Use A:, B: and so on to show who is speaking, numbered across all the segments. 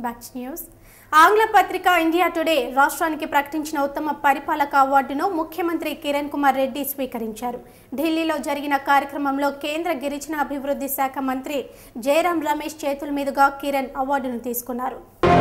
A: Back to news ఆంగ్ల పత్రిక India today రాష్ట్రానికి ప్రకటించిన ఉత్తమ పరిపాలక అవార్డును ముఖ్యమంత్రి కిరణ్ కుమార్ రెడ్డి స్వీకరించారు ఢిల్లీలో జరిగిన కార్యక్రమంలో కేంద్ర గిరిజన అభివృద్ధి శాఖ మంత్రి జయరాం రమేష్ చేతుల మీదుగా కిరణ్ అవార్డును తీసుకున్నారు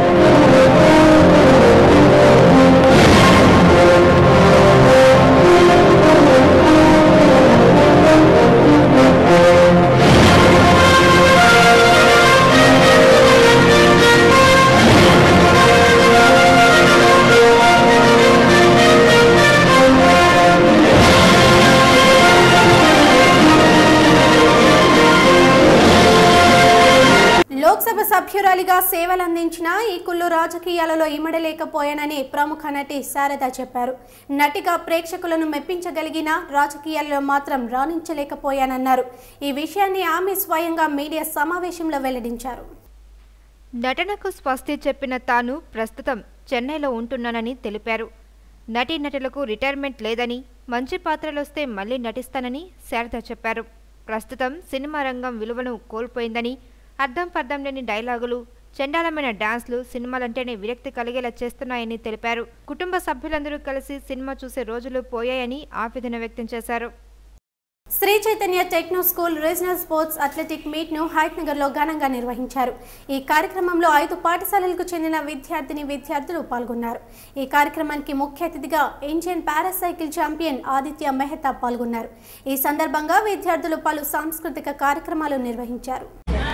A: లోక్సభ సభ్యురాలిగా సేవలందించిన ఈ కుళ్ళు రాజకీయాలలో ఇమడలేకపోయానని ప్రముఖ నటి శారద చెప్పారు నటిగా ప్రేక్షకులను మెప్పించగలిగిన రాజకీయాల్లో మాత్రం రాణించలేకపోయానన్నారు ఈ విషయాన్ని ఆమె స్వయంగా మీడియా సమావేశంలో వెల్లడించారు
B: నటనకు స్వస్తి చెప్పిన తాను ప్రస్తుతం చెన్నైలో ఉంటున్నానని తెలిపారు నటీనటులకు రిటైర్మెంట్ లేదని మంచి పాత్రలొస్తే మళ్ళీ నటిస్తానని శారద చెప్పారు ప్రస్తుతం సినిమా రంగం విలువను కోల్పోయిందని అర్థం పర్థం లేని డైలాగులు చండాలమైన డాన్స్లు సినిమాలంటేనే విరక్తి కలిగేలా చేస్తున్నాయని తెలిపారు కుటుంబ సభ్యులందరూ కలిసి సినిమా చూసే రోజులు పోయాయని ఆవేదన వ్యక్తం చేశారు
A: Sri Chaitanya techno school regional sports athletic meet ను హైట్నగర్ లో ఘనంగా నిర్వహించారు ఈ కార్యక్రమంలో ఐదు పాఠశాలలకు చెందిన విద్యార్థిని విద్యార్థులు పాల్గొన్నారు ఈ కార్యక్రమానికి ముఖ్య అతిథిగా Indian paracycle champion Aditya Mehta పాల్గొన్నారు ఈ సందర్భంగా విద్యార్థులు పలు సాంస్కృతిక కార్యక్రమాలు నిర్వహించారు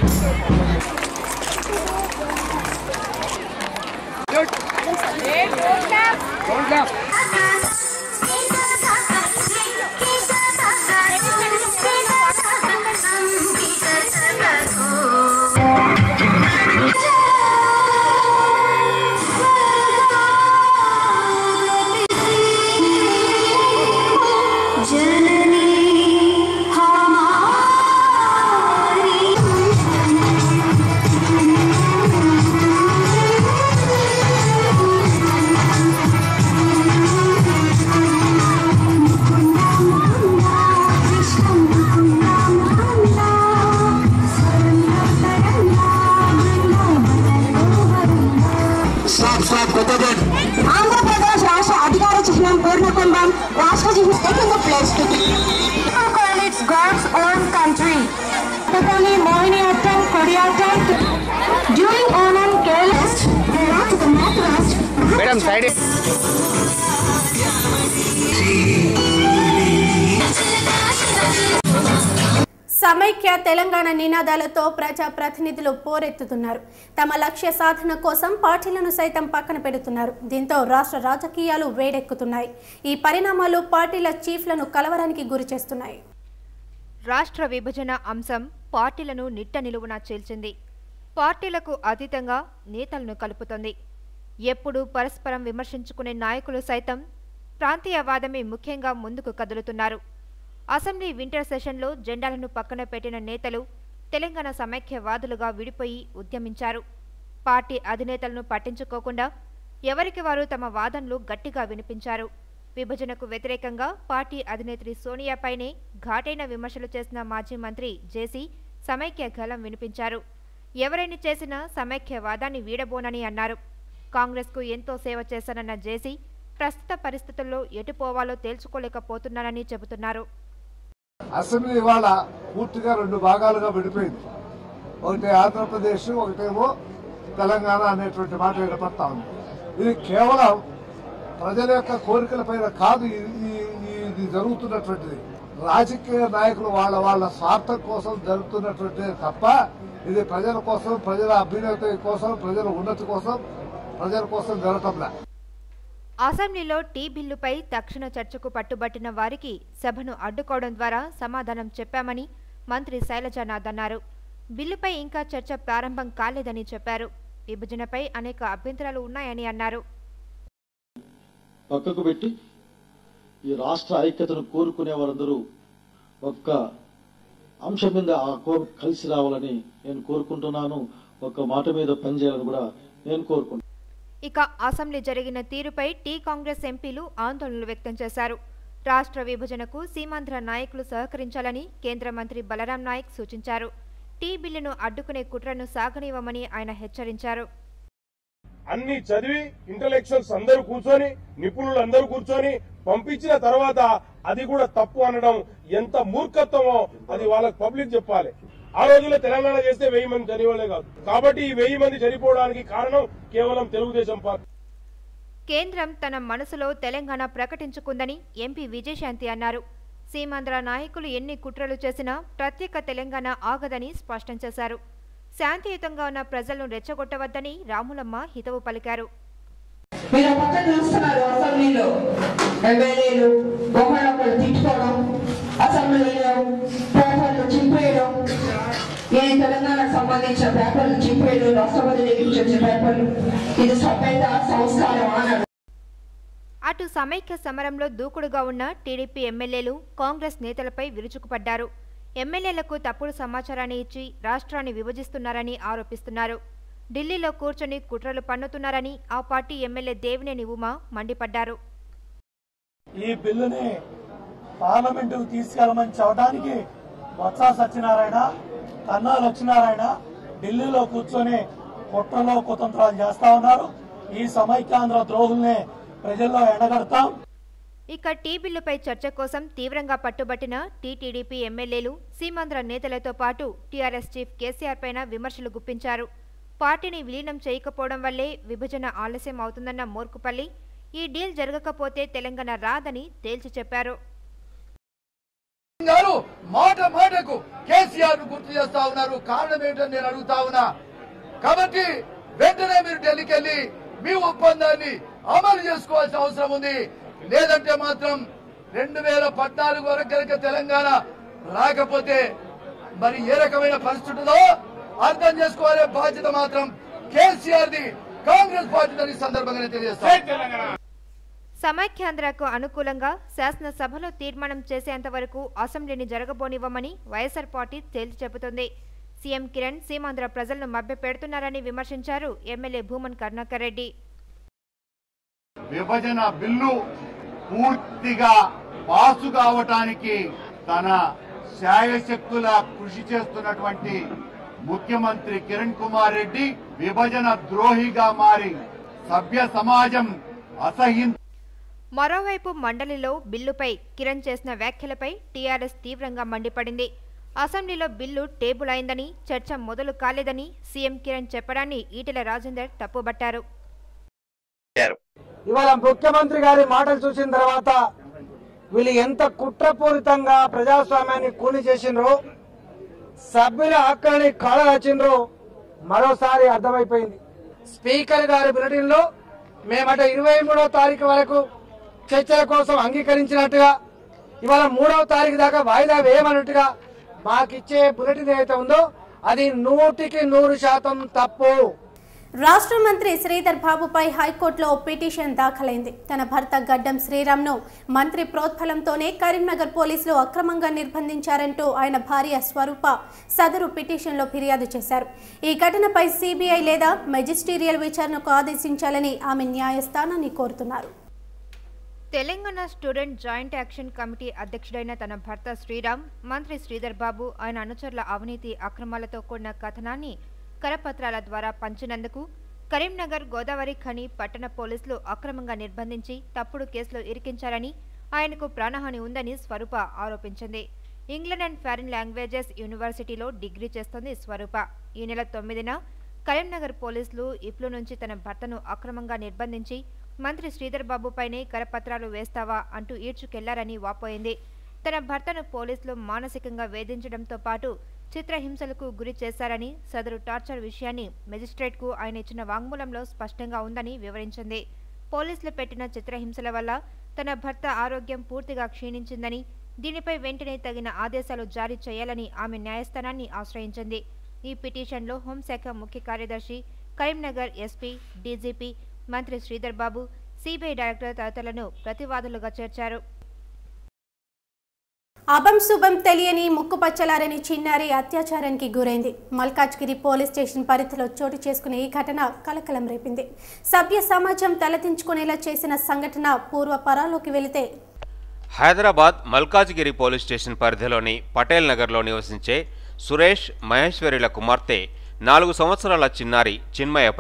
C: जननी हमारी
D: స్టాప్ స్టాప్ కొత్తది
C: ఆంధ్రప్రదేశ్ రాష్ట్ర అధికార చిహ్నం పూర్ణకుంభం రాష్ట్ర చిహ్నం second place call its God's own country. Kapali, Mohiniyattam, Kodiyattam. During Onam, Kerala, the rock the northwest.
D: Madam side
A: సమైక్య తెలంగాణ నినాదాలతో ప్రజా ప్రతినిధులు పోరెత్తుతున్నారు తమ లక్ష్య సాధన కోసం పార్టీలను సైతం పక్కన పెడుతున్నారు దీంతో రాష్ట్ర రాజకీయాలు వేడెక్కుతున్నాయి ఈ పరిణామాలు పార్టీల చీఫ్లను కలవరానికి గురిచేస్తున్నాయి
B: రాష్ట్ర విభజన అంశం పార్టీలను నిట్ట నిలువున చీల్చింది పార్టీలకు అతీతంగా నేతలను కలుపుతోంది ఎప్పుడూ పరస్పరం విమర్శించుకునే నాయకులు సైతం ప్రాంతీయవాదమే ముఖ్యంగా ముందుకు కదులుతున్నారు అసెంబ్లీ వింటర్ సెషన్లో జెండాలను పక్కన పెట్టిన నేతలు తెలంగాణ సమైక్యవాదులుగా విడిపోయి ఉద్యమించారు పార్టీ అధినేతలను పట్టించుకోకుండా ఎవరికి వారు తమ వాదనలు గట్టిగా వినిపించారు విభజనకు వ్యతిరేకంగా పార్టీ అధినేత్రి సోనియాపైనే ఘాటైన విమర్శలు చేసిన మాజీ మంత్రి జేసీ సమైక్య గలం వినిపించారు ఎవరైనా చేసినా సమైక్యవాదాన్ని వీడబోనని అన్నారు కాంగ్రెస్కు ఎంతో సేవ చేశానన్న జేసీ ప్రస్తుత పరిస్థితుల్లో ఎటు పోవాలో తేల్చుకోలేకపోతున్నానని చెబుతున్నారు
E: అసెంబ్లీ ఇవాళ పూర్తిగా రెండు భాగాలుగా విడిపోయింది ఒకటి ఆంధ్రప్రదేశ్ ఒకటేమో తెలంగాణ అనేటువంటి మాట వినపడతా ఉంది ఇది కేవలం ప్రజల యొక్క కోరికల పైన కాదు ఇది- ఈ- ఈ- ఇది జరుగుతున్నటువంటిది రాజకీయ నాయకులు వాళ్ళ వాళ్ళ స్వార్థం కోసం జరుగుతున్నటువంటిది తప్ప ఇది ప్రజల కోసం ప్రజల అభ్యున్నతి కోసం ప్రజల ఉన్నతి కోసం ప్రజల కోసం జరగటంలా
B: అసెంబ్లీలో టీ బిల్లుపై తక్షణ చర్చకు పట్టుబట్టిన వారికి సభను అడ్డుకోవడం ద్వారా సమాధానం చెప్పామని మంత్రి శైలజానాథ్ అన్నారు బిల్లుపై ఇంకా చర్చ ప్రారంభం కాలేదని చెప్పారు విభజనపై అనేక అభ్యంతరాలు ఉన్నాయని అన్నారు
F: పక్కకు పెట్టి ఈ రాష్ట్ర ఐక్యతను కోరుకునే వారందరూ ఒక్క అంశం మీద ఆ కో- కలిసి రావాలని నేను కోరుకుంటున్నాను ఒక్క మాట మీద పనిచేయాలని కూడా నేను కోరుకుంటున్నాను
B: ఇక అసెంబ్లీ జరిగిన తీరుపై టీ కాంగ్రెస్ ఎంపీలు ఆందోళనలు వ్యక్తం చేశారు రాష్ట్ర విభజనకు సీమాంధ్ర నాయకులు సహకరించాలని కేంద్ర మంత్రి బలరాం నాయక్ సూచించారు టీ బిల్లును అడ్డుకునే కుట్రను సాగనివ్వమని ఆయన హెచ్చరించారు
G: అన్ని చదివి ఇంటలెక్చువల్స్ అందరూ కూర్చొని నిపుణులు అందరూ కూర్చొని పంపించిన తర్వాత అది కూడా తప్పు అనడం ఎంత మూర్ఖత్వమో అది వాళ్ళకి పబ్లిక్ చెప్పాలి ఆ రోజుల్లో తెలంగాణ చేస్తే వెయ్యి మంది చనిపోలే కాదు కాబట్టి ఈ వెయ్యి మంది చనిపోవడానికి కారణం కేవలం తెలుగుదేశం పార్టీ
B: కేంద్రం తన మనసులో తెలంగాణ ప్రకటించుకుందని ఎంపీ విజయశాంతి అన్నారు సీమాంధ్ర నాయకులు ఎన్ని కుట్రలు చేసినా ప్రత్యేక తెలంగాణ ఆగదని స్పష్టం చేశారు శాంతియుతంగా ఉన్న ప్రజలను రెచ్చగొట్టవద్దని రాములమ్మ హితవు పలికారు
H: మీరు ఒక పక్కన చూస్తున్నారు అసెంబ్లీలో ఎమ్మెల్యేలు ఒకళ్ళొకళ్ళు తిట్టుకోవడం అసెంబ్లీలో పేపర్లు చింపేయడం ఏ తెలంగాణకు సంబంధించిన పేపర్లు చింపేయడం రాష్ట్రపతి దగ్గర నుంచి వచ్చే పేపర్లు ఇది సభ్యత సంస్కారం అన్నాడు
B: అటు సమైక్య సమరంలో దూకుడుగా ఉన్న టీడీపీ ఎమ్మెల్యేలు కాంగ్రెస్ నేతలపై విరుచుకుపడ్డారు ఎమ్మెల్యేలకు తప్పుడు సమాచారాన్ని ఇచ్చి రాష్ట్రాన్ని విభజిస్తున్నారని ఆరోపిస్తున్నారు ఢిల్లీలో కూర్చొని కుట్రలు పన్నుతున్నారని ఆ పార్టీ ఎమ్మెల్యే దేవినేని ఉమా మండిపడ్డారు
I: ఈ బిల్లుని పార్లమెంటుకు తీసుకెళ్లమని చెప్పడానికి బొత్స సత్యనారాయణ కన్నా లక్ష్మీనారాయణ ఢిల్లీలో కూర్చొని కుట్రలో కుతంత్రాలు చేస్తా ఉన్నారు ఈ సమైక్యాంధ్ర ద్రోహుల్ని ప్రజల్లో ఎండగడతాం
B: ఇక టీ బిల్లుపై చర్చ కోసం తీవ్రంగా పట్టుబట్టిన టీటీడీపీ ఎమ్మెల్యేలు సీమాంధ్ర నేతలతో పాటు టీఆర్ఎస్ చీఫ్ కేసీఆర్ పైన విమర్శలు గుప్పించారు పార్టీని విలీనం చేయకపోవడం వల్లే విభజన ఆలస్యం అవుతుందన్న మోర్కుపల్లి ఈ డీల్ జరగకపోతే తెలంగాణ రాదని తేల్చి చెప్పారు
J: గారు మాట మాటకు కేసీఆర్ ను గుర్తు చేస్తా ఉన్నారు కారణం ఏంటని నేను అడుగుతా ఉన్నా కాబట్టి వెంటనే మీరు ఢిల్లీకి వెళ్ళి మీ ఒప్పందాన్ని అమలు చేసుకోవాల్సిన అవసరం ఉంది లేదంటే మాత్రం రెండు వేల పద్నాలుగు వరకు కనుక తెలంగాణ రాకపోతే మరి ఏ రకమైన పరిస్థితి ఉందో అర్థం చేసుకోవాలే బాధ్యత మాత్రం కేసీఆర్ ది కాంగ్రెస్ బాధ్యత ఈ సందర్భంగా నేను తెలియజేస్తాను
B: సమైక్యాంధ్రకు అనుకూలంగా శాసనసభలో తీర్మానం చేసేంత వరకు అసెంబ్లీని జరగబోనివ్వమని వైఎస్ఆర్ పార్టీ తేల్చి చెబుతోంది సీఎం కిరణ్ సీమాంధ్ర ప్రజలను మభ్యపెడుతున్నారని విమర్శించారు ఎమ్మెల్యే భూమన్ కరుణాకర్ రెడ్డి
D: విభజన బిల్లు పూర్తిగా పాసు కావటానికి తన శాయశక్తుల కృషి చేస్తున్నటువంటి ముఖ్యమంత్రి కిరణ్ కుమార్ రెడ్డి విభజన ద్రోహిగా మారి సభ్య సమాజం అసహ్యం
B: మరోవైపు మండలిలో బిల్లుపై కిరణ్ చేసిన వ్యాఖ్యలపై టీఆర్ఎస్ తీవ్రంగా మండిపడింది అసెంబ్లీలో బిల్లు టేబుల్ అయిందని చర్చ మొదలు కాలేదని సీఎం కిరణ్ చెప్పడాన్ని ఈటెల రాజేందర్ తప్పుబట్టారు
I: ఇవాళ ముఖ్యమంత్రి గారి మాటలు చూసిన తర్వాత వీళ్ళు ఎంత కుట్రపూరితంగా ప్రజాస్వామ్యాన్ని కూలి చేసిండ్రో సభ్యుల హక్కులని కాళరాచిండ్రో మరోసారి అర్థమైపోయింది స్పీకర్ గారి బులెటిన్ లో మేమట ఇరవై మూడవ తారీఖు వరకు చర్చల కోసం అంగీకరించినట్టుగా ఇవాళ మూడవ తారీఖు దాకా వాయిదా వేయమన్నట్టుగా మాకిచ్చే బులెటిన్ ఏదైతే ఉందో అది నూటికి నూరు శాతం తప్పు
A: రాష్ట్ర మంత్రి శ్రీధర్ బాబుపై హైకోర్టులో ఓ పిటిషన్ దాఖలైంది తన భర్త గడ్డం శ్రీరామ్ను మంత్రి ప్రోత్బలంతోనే కరీంనగర్ పోలీసులు అక్రమంగా నిర్బంధించారంటూ ఆయన భార్య స్వరూప సదరు పిటిషన్లో ఫిర్యాదు చేశారు ఈ ఘటనపై సిబిఐ లేదా మెజిస్టీరియల్ విచారణకు ఆదేశించాలని ఆమె న్యాయస్థానాన్ని కోరుతున్నారు
B: Telangana student joint action committee అధ్యక్షుడైన తన భర్త శ్రీరామ్ మంత్రి శ్రీధర్ బాబు ఆయన అనుచరుల అవినీతి అక్రమాలతో కూడిన కథనాన్ని కరపత్రాల ద్వారా పంచినందుకు కరీంనగర్ గోదావరి ఖని పట్టణ పోలీసులు అక్రమంగా నిర్బంధించి తప్పుడు కేసులో ఇరికించారని ఆయనకు ప్రాణహాని ఉందని స్వరూప ఆరోపించింది ఇంగ్లాండ్ అండ్ ఫారిన్ లాంగ్వేజెస్ యూనివర్సిటీలో డిగ్రీ చేస్తోంది స్వరూప ఈ నెల తొమ్మిదిన కరీంనగర్ పోలీసులు ఇప్లు నుంచి తన భర్తను అక్రమంగా నిర్బంధించి మంత్రి శ్రీధర్ బాబుపైనే కరపత్రాలు వేస్తావా అంటూ ఈడ్చుకెళ్లారని వాపోయింది తన భర్తను పోలీసులు మానసికంగా వేధించడంతో పాటు చిత్రహింసలకు గురి చేశారని సదరు టార్చర్ విషయాన్ని మెజిస్ట్రేట్కు ఆయన ఇచ్చిన వాంగ్మూలంలో స్పష్టంగా ఉందని వివరించింది పోలీసులు పెట్టిన చిత్రహింసల వల్ల తన భర్త ఆరోగ్యం పూర్తిగా క్షీణించిందని దీనిపై వెంటనే తగిన ఆదేశాలు జారీ చేయాలని ఆమె న్యాయస్థానాన్ని ఆశ్రయించింది ఈ పిటిషన్లో హోంశాఖ ముఖ్య కార్యదర్శి కరీంనగర్ ఎస్పీ డీజీపీ మంత్రి శ్రీధర్ బాబు సిబిఐ డైరెక్టర్ తదితరులను ప్రతివాదులుగా చేర్చారు
A: అభం శుభం తెలియని ముక్కుపచ్చలారని చిన్నారి అత్యాచారానికి గురైంది మల్కాజ్గిరి పోలీస్ స్టేషన్ పరిధిలో చోటు చేసుకునే ఈ ఘటన కలకలం రేపింది సభ్య సమాజం తలదించుకునేలా చేసిన సంఘటన పూర్వ పరాలోకి వెళితే
K: హైదరాబాద్ మల్కాజ్గిరి పోలీస్ స్టేషన్ పరిధిలోని పటేల్ నగర్లో నివసించే సురేష్ మహేశ్వరిల కుమార్తె నాలుగు సంవత్సరాల చిన్నారి చిన్మయపై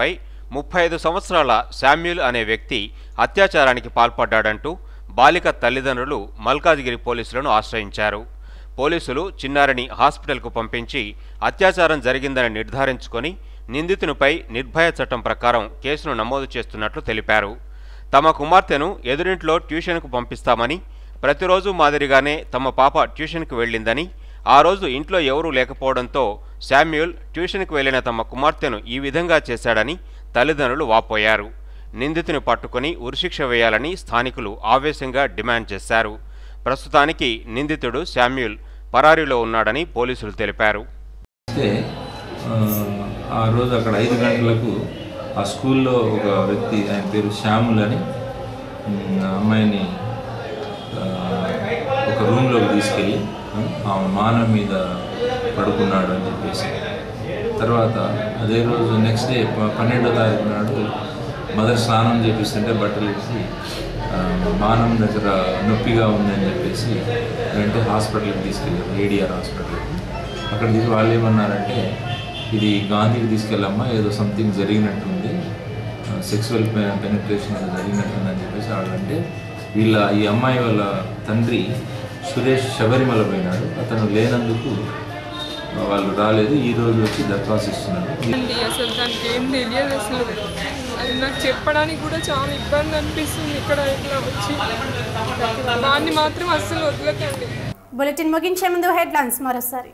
K: ముప్పై ఐదు సంవత్సరాల శామ్యూల్ అనే వ్యక్తి అత్యాచారానికి పాల్పడ్డాడంటూ బాలిక తల్లిదండ్రులు మల్కాజ్గిరి పోలీసులను ఆశ్రయించారు పోలీసులు చిన్నారిని హాస్పిటల్కు పంపించి అత్యాచారం జరిగిందని నిర్ధారించుకొని నిందితునిపై నిర్భయ చట్టం ప్రకారం కేసును నమోదు చేస్తున్నట్లు తెలిపారు తమ కుమార్తెను ఎదురింట్లో ట్యూషన్కు పంపిస్తామని ప్రతిరోజు మాదిరిగానే తమ పాప ట్యూషన్కు వెళ్ళిందని ఆ రోజు ఇంట్లో ఎవరూ లేకపోవడంతో శామ్యూల్ ట్యూషన్కు వెళ్లిన తమ కుమార్తెను ఈ విధంగా చేశాడని తల్లిదండ్రులు వాపోయారు నిందితుని పట్టుకొని ఉరిశిక్ష వేయాలని స్థానికులు ఆవేశంగా డిమాండ్ చేశారు ప్రస్తుతానికి నిందితుడు శామ్యూల్ పరారీలో ఉన్నాడని పోలీసులు తెలిపారు
L: అయితే ఆ, ఆ రోజు అక్కడ ఐదు గంటలకు ఆ స్కూల్లో ఒక వ్యక్తి ఆయన పేరు శ్యాముల్ అని ఉమ్, ఆ అమ్మాయిని ఆ, ఒక రూమ్లోకి తీసుకెళ్ళి ఆ, ఆమె మానం మీద పడుకున్నాడు అని చెప్పేసి తర్వాత అదే రోజు నెక్స్ట్ డే ప- పన్నెండో తారీఖు నాడు మదర్ స్నానం చేపిస్తుంటే బట్టలు ఇచ్చి ఆ, మానం దగ్గర నొప్పిగా ఉందని చెప్పేసి వెంటనే హాస్పిటల్కి తీసుకెళ్ళారు ఏడిఆర్ హాస్పిటల్కి అక్కడ తీసి వాళ్ళు ఏమన్నారంటే ఇది గాంధీకి తీసుకెళ్ళమ్మా ఏదో సంథింగ్ జరిగినట్టుంది సెక్సువల్ పెనిట్రేషన్ ఏదో జరిగినట్టుందని చెప్పేసి వాళ్ళు అంటే వీళ్ళ ఈ అమ్మాయి వాళ్ళ తండ్రి సురేష్ శబరిమల పోయినాడు అతను లేనందుకు వాళ్ళు రాలేదు ఈ రోజు వచ్చి దరఖాస్తు ఇస్తున్నారు
M: అండి అసలు దానికి ఏం తెలియదు అసలు అది నాకు చెప్పడానికి కూడా చాలా ఇబ్బంది అనిపిస్తుంది ఇక్కడ ఇట్లా వచ్చి దాన్ని మాత్రం అస్సలు వదలకండి
A: బులెటిన్ ముగించే ముందు హెడ్లైన్స్ మరోసారి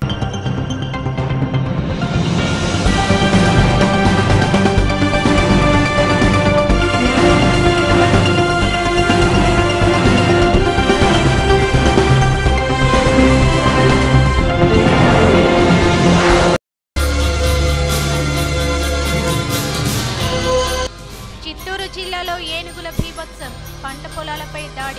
N: చిత్తూరు జిల్లాలో ఏనుగుల బీభత్సం పంట పొలాలపై దాడి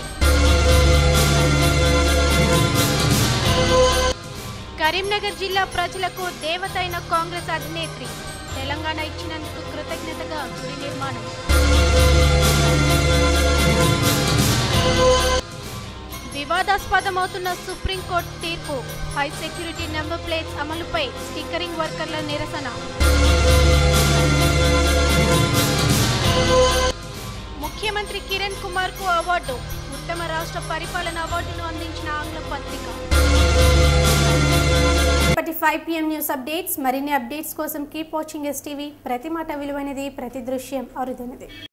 N: కరీంనగర్ జిల్లా ప్రజలకు దేవతైన కాంగ్రెస్ అధినేత్రి తెలంగాణ ఇచ్చినందుకు కృతజ్ఞతగా గుడి నిర్మాణం వివాదాస్పదమవుతున్న సుప్రీంకోర్టు తీర్పు హై సెక్యూరిటీ నెంబర్ ప్లేట్స్ అమలుపై స్టిక్కరింగ్ వర్కర్ల నిరసన ముఖ్యమంత్రి కిరణ్ కుమార్ కు అవార్డు ఉత్తమ రాష్ట్ర పరిపాలన అవార్డును అందించిన ఆంగ్ల పత్రిక
A: ఇప్పటి ఫైవ్ పిఎం న్యూస్ అప్డేట్స్ మరిన్ని అప్డేట్స్ కోసం కీప్ వాచింగ్ ఎస్ టీవీ ప్రతి మాట విలువైనది ప్రతి దృశ్యం అరుదైనది